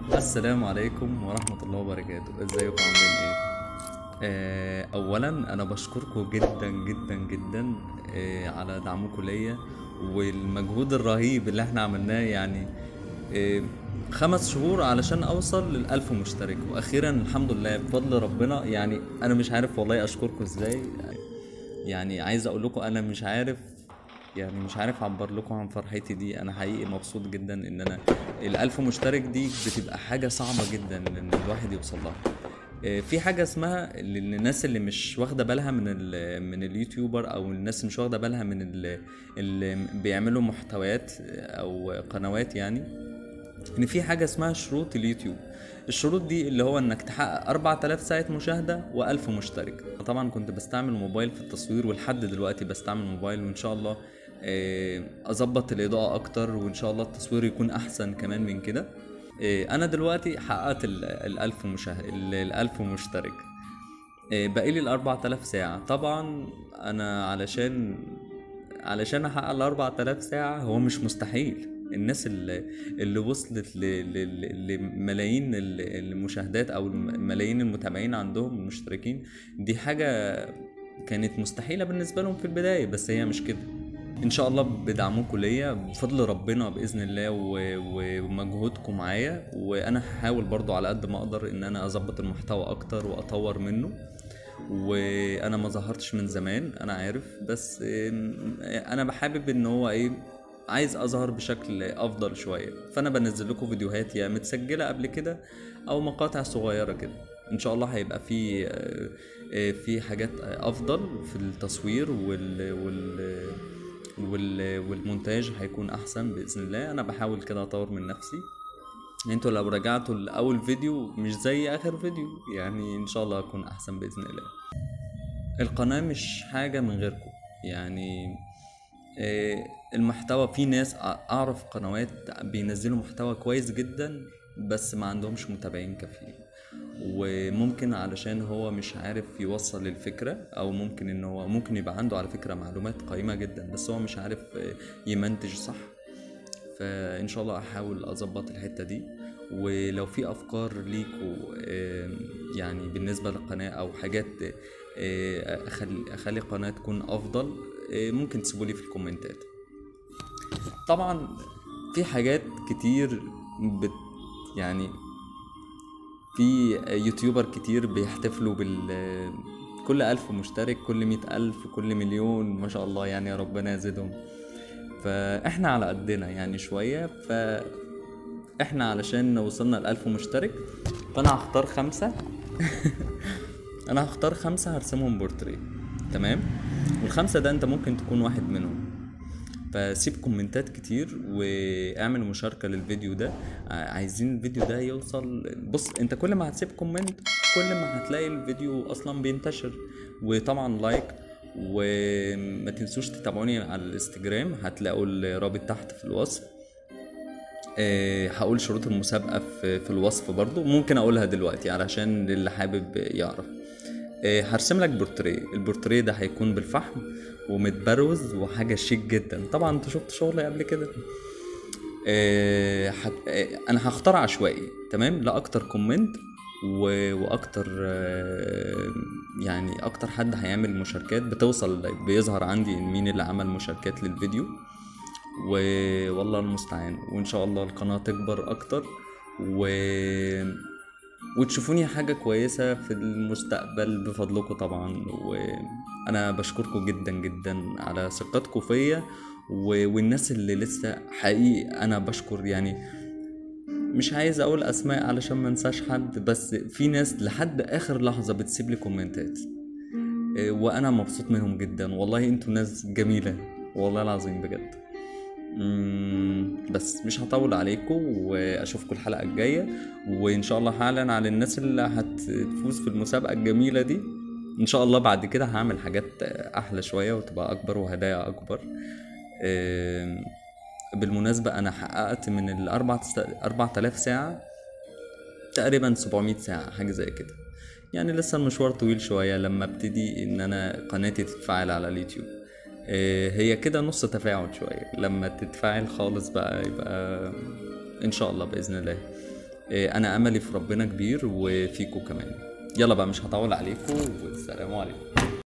السلام عليكم ورحمة الله وبركاته ازيكم عاملين ايه آه، اولا انا بشكركم جدا جدا جدا آه، على دعمكم ليا والمجهود الرهيب اللي احنا عملناه يعني آه، خمس شهور علشان اوصل للألف مشترك واخيرا الحمد لله بفضل ربنا يعني انا مش عارف والله اشكركم ازاي يعني عايز اقول لكم انا مش عارف يعني مش عارف اعبر لكم عن فرحتي دي انا حقيقي مبسوط جدا ان انا الالف مشترك دي بتبقى حاجه صعبه جدا ان الواحد يوصل لها آه، في حاجه اسمها للناس اللي مش واخده بالها من ال من اليوتيوبر او الناس اللي مش واخده بالها من ال- اللي بيعملوا محتويات او قنوات يعني ان في حاجه اسمها شروط اليوتيوب الشروط دي اللي هو انك تحقق 4000 ساعه مشاهده و1000 مشترك طبعا كنت بستعمل موبايل في التصوير ولحد دلوقتي بستعمل موبايل وان شاء الله آه، اظبط الاضاءه اكتر وان شاء الله التصوير يكون احسن كمان من كده آه، انا دلوقتي حققت ال- الألف مشاهد ال- الألف مشترك آه، باقي لي ال 4000 ساعة طبعا أنا علشان علشان أحقق ال 4000 ساعة هو مش مستحيل الناس اللي, اللي وصلت ل- ل- ل- لملايين ال- المشاهدات أو الم- ملايين المتابعين عندهم المشتركين دي حاجة كانت مستحيلة بالنسبة لهم في البداية بس هي مش كده ان شاء الله بدعمكم ليا بفضل ربنا باذن الله و- و- ومجهودكم معايا وانا هحاول برضو على قد ما اقدر ان انا اظبط المحتوى اكتر واطور منه وانا ما ظهرتش من زمان انا عارف بس آم، انا بحابب ان هو ايه عايز اظهر بشكل افضل شويه فانا بنزل لكم فيديوهات يا متسجله قبل كده او مقاطع صغيره كده ان شاء الله هيبقى في آه، آه، في حاجات افضل في التصوير وال وال وال والمونتاج هيكون احسن باذن الله انا بحاول كده اطور من نفسي انتوا لو رجعتوا لاول فيديو مش زي اخر فيديو يعني ان شاء الله هكون احسن باذن الله القناة مش حاجة من غيركم يعني آه، المحتوى في ناس أع- اعرف قنوات بينزلوا محتوى كويس جدا بس ما عندهمش متابعين كافيين وممكن علشان هو مش عارف يوصل الفكرة او ممكن ان هو ممكن يبقى عنده على فكرة معلومات قيمة جدا بس هو مش عارف آه، يمنتج صح فان شاء الله احاول اظبط الحته دي ولو في افكار ليكوا آم، يعني بالنسبه للقناه او حاجات آه، اخلي اخلي القناه تكون افضل آه، ممكن تسيبولي في الكومنتات طبعا في حاجات كتير بت يعني في يوتيوبر كتير بيحتفلوا بال كل ألف مشترك كل مئة ألف كل مليون ما شاء الله يعني يا ربنا يزيدهم فاحنا على قدنا يعني شوية فاحنا علشان وصلنا لألف مشترك فانا هختار خمسة انا هختار خمسة هرسمهم بورتريه تمام والخمسة ده انت ممكن تكون واحد منهم فسيب كومنتات كتير واعمل مشاركة للفيديو ده ع- عايزين الفيديو ده يوصل بص انت كل ما هتسيب كومنت كل ما هتلاقي الفيديو اصلا بينتشر وطبعا لايك وما تنسوش تتابعوني على الانستجرام هتلاقوا الرابط تحت في الوصف آه، هقول شروط المسابقة في, في الوصف برضو ممكن اقولها دلوقتي علشان اللي حابب يعرف آه، هرسم لك بورتريه البورتريه ده هيكون بالفحم ومتبروز وحاجة شيك جدا طبعا انت شفت شغلي قبل كده آه، هت- آه، انا هختار عشوائي تمام لا اكتر كومنت و- واكتر آه، يعني اكتر حد هيعمل مشاركات بتوصل بيظهر عندي مين اللي عمل مشاركات للفيديو و- والله المستعان وان شاء الله القناة تكبر اكتر و وتشوفوني حاجة كويسة في المستقبل بفضلكم طبعا وأنا بشكركم جدا جدا على ثقتكم فيا و... والناس اللي لسه حقيقي أنا بشكر يعني مش عايز أقول أسماء علشان ما انساش حد بس في ناس لحد آخر لحظة بتسيب لي كومنتات إيه، وأنا مبسوط منهم جدا والله انتوا ناس جميلة والله العظيم بجد مم، بس مش هطول عليكم واشوفكم الحلقه الجايه وان شاء الله هعلن على الناس اللي هتفوز في المسابقه الجميله دي ان شاء الله بعد كده هعمل حاجات احلى شويه وتبقى اكبر وهدايا اكبر آم، بالمناسبه انا حققت من ال 4000 ساعه تقريبا 700 ساعه حاجه زي كده يعني لسه المشوار طويل شويه لما ابتدي ان انا قناتي تتفاعل على اليوتيوب آه، هي كده نص تفاعل شوية لما تتفاعل خالص بقى يبقى ان شاء الله باذن الله آه، انا املي في ربنا كبير وفيكو كمان يلا بقى مش هطول عليكم والسلام عليكم